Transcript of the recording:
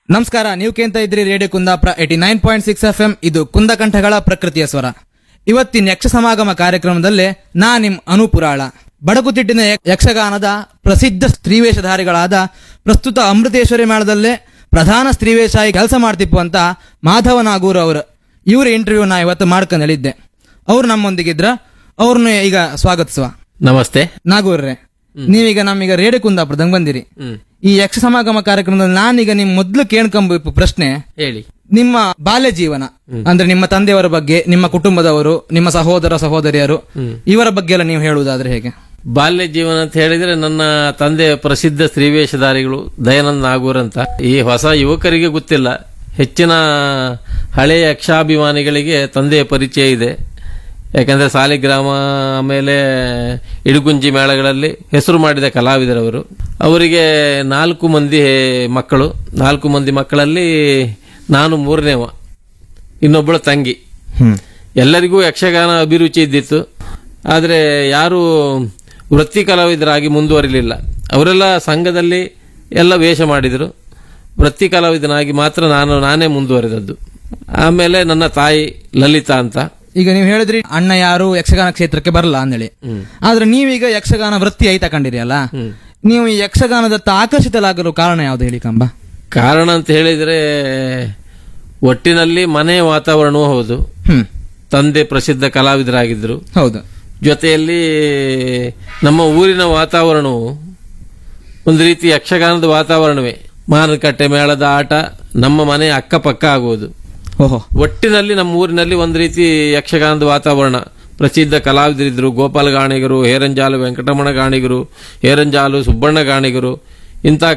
ನಮಸ್ಕಾರ ನೀವು ಕೇಳ್ತಾ ಇದ್ರಿ radio Kundapura eighty nine point six F M ಇದು ಕುಂದಕಂಠಗಳ ಪ್ರಕೃತಿಯ ಸ್ವರ ಇವತ್ತಿನ ಯಕ್ಷ ಸಮಾಗಮ ಕಾರ್ಯಕ್ರಮದಲ್ಲಿ ನಾ ನಿಮ್ ಅನುಪುರಾಳ ಬಡಗುತಿಟ್ಟಿನ ಯ- ಯಕ್ಷಗಾನದ ಪ್ರಸಿದ್ಧ ಸ್ತ್ರೀವೇಷಧಾರಿಗಳಾದ ಪ್ರಸ್ತುತ ಅಮೃತೇಶ್ವರಿ ಮೇಳದಲ್ಲೇ ಪ್ರಧಾನ ಸ್ತ್ರೀವೇಷಾಗಿ ಕೆಲಸ ಮಾಡ್ತಿಪ್ಪು ಅಂತ ಮಾಧವ ನಾಗೂರ್ ಅವರು ಇವರ ಇಂಟರ್ವ್ಯೂ ನಾ ಇವತ್ತು ಮಾಡ್ಕೊಂಡಲ್ಲಿದ್ದೆ ಅವ್ರು ನಮ್ಮೊಂದಿಗಿದ್ರ ಅವ್ರನ್ನ ಈಗ ಸ್ವಾಗತಿಸುವ ನಮಸ್ತೆ ನಾಗೂರ್ರೆ ನೀವೀಗ ನಮ್ಮೀಗ ರೇಡಿಯೋ ಕುಂದಾಪುರದಂಗ್ ಬಂದಿರಿ ಹ್ಮ್ ಈ ಯಕ್ಷ ಸಮಾಗಮ ಕಾರ್ಯಕ್ರಮದಲ್ಲಿ ನಾನೀಗ ನಿಮ್ ಮೊದ್ಲು ಕೇಳ್ಕೊಂಬ ಪ್ರಶ್ನೆ ಹೇಳಿ ನಿಮ್ಮ ಬಾಲ್ಯ ಜೀವನ ಅಂದ್ರೆ ನಿಮ್ಮ ತಂದೆಯವರ ಬಗ್ಗೆ ನಿಮ್ಮ ಕುಟುಂಬದವರು ನಿಮ್ಮ ಸಹೋದರ ಸಹೋದರಿಯರು ಇವರ ಬಗ್ಗೆ ಎಲ್ಲ ನೀವು ಹೇಳುವುದಾದ್ರೆ ಹೇಗೆ ಬಾಲ್ಯ ಜೀವನ ಅಂತ ಹೇಳಿದ್ರೆ ನನ್ನ ತಂದೆ ಪ್ರಸಿದ್ಧ ಸ್ತ್ರೀವೇಷಧಾರಿಗಳು ದಯಾನಂದ ನಾಗೂರ್ ಅಂತ ಈ ಹೊಸ ಯುವಕರಿಗೆ ಗೊತ್ತಿಲ್ಲ ಹೆಚ್ಚಿನ ಹಳೆಯ ಯಕ್ಷಾಭಿಮಾನಿಗಳಿಗೆ ತಂದೆಯ ಪರಿಚಯ ಇದೆ ಯಾಕಂದ್ರೆ ಸಾಲಿಗ್ರಾಮ ಆಮೇಲೆ ಇಡುಗುಂಜಿ ಮೇಳಗಳಲ್ಲಿ ಹೆಸರು ಮಾಡಿದ ಕಲಾವಿದರವರು ಅವರಿಗೆ ನಾಲ್ಕು ಮಂದಿ ಮಕ್ಕಳು ನಾಲ್ಕು ಮಂದಿ ಮಕ್ಕಳಲ್ಲಿ ನಾನು ಮೂರನೇವ ಇನ್ನೊಬ್ಬಳು ತಂಗಿ ಎಲ್ಲರಿಗೂ ಯಕ್ಷಗಾನ ಅಭಿರುಚಿ ಇದ್ದಿತ್ತು ಆದರೆ ಯಾರು ವೃತ್ತಿ ಕಲಾವಿದರಾಗಿ ಮುಂದುವರಿಲಿಲ್ಲ ಅವರೆಲ್ಲ ಸಂಘದಲ್ಲಿ ಎಲ್ಲ ವೇಷ ಮಾಡಿದರು ವೃತ್ತಿ ಕಲಾವಿದನಾಗಿ ಮಾತ್ರ ನಾನು ನಾನೇ ಮುಂದುವರೆದದ್ದು ಆಮೇಲೆ ನನ್ನ ತಾಯಿ ಲಲಿತಾ ಅಂತ ಈಗ ನೀವು ಹೇಳಿದ್ರಿ ಅಣ್ಣ ಯಾರು ಯಕ್ಷಗಾನ ಕ್ಷೇತ್ರಕ್ಕೆ ಬರಲ್ಲ ಅಂದೇಳಿ ಆದ್ರೆ ನೀವೀಗ ಯಕ್ಷಗಾನ ವೃತ್ತಿ ಐ ತಕೊಂಡಿರಿ ಅಲ್ಲ ನೀವು ಈ ಯಕ್ಷಗಾನದತ್ತ ಆಕರ್ಷಿತಲಾಗಲು ಕಾರಣ ಯಾವ್ದು ಹೇಳಿ ಕಂಬ ಕಾರಣ ಅಂತ ಹೇಳಿದರೆ ಒಟ್ಟಿನಲ್ಲಿ ಮನೆ ವಾತಾವರಣವೂ ಹೌದು ಹ್ಮ್ ತಂದೆ ಪ್ರಸಿದ್ಧ ಕಲಾವಿದರಾಗಿದ್ದರು ಹೌದು ಜೊತೆಯಲ್ಲಿ ನಮ್ಮ ಊರಿನ ವಾತಾವರಣವು ಒಂದು ರೀತಿ ಯಕ್ಷಗಾನದ ವಾತಾವರಣವೇ ಮಾರುಕಟ್ಟೆ ಮೇಳದ ಆಟ ನಮ್ಮ ಮನೆ ಅಕ್ಕಪಕ್ಕ ಆಗುವುದು ಓಹೋ ಒಟ್ಟಿನಲ್ಲಿ ನಮ್ಮ ಊರಿನಲ್ಲಿ ಒಂದು ರೀತಿ ಯಕ್ಷಗಾನದ ವಾತಾವರಣ ಪ್ರಸಿದ್ಧ ಕಲಾವಿದರಿದ್ದರು ಗೋಪಾಲ ಗಾಣಿಗರು ಹೇರಂಜಾಲು ವೆಂಕಟರಮಣ ಗಾಣಿಗರು ಹೇರಂಜಾಲು ಸುಬ್ಬಣ್ಣ ಗಾಣಿಗರು ಇಂಥ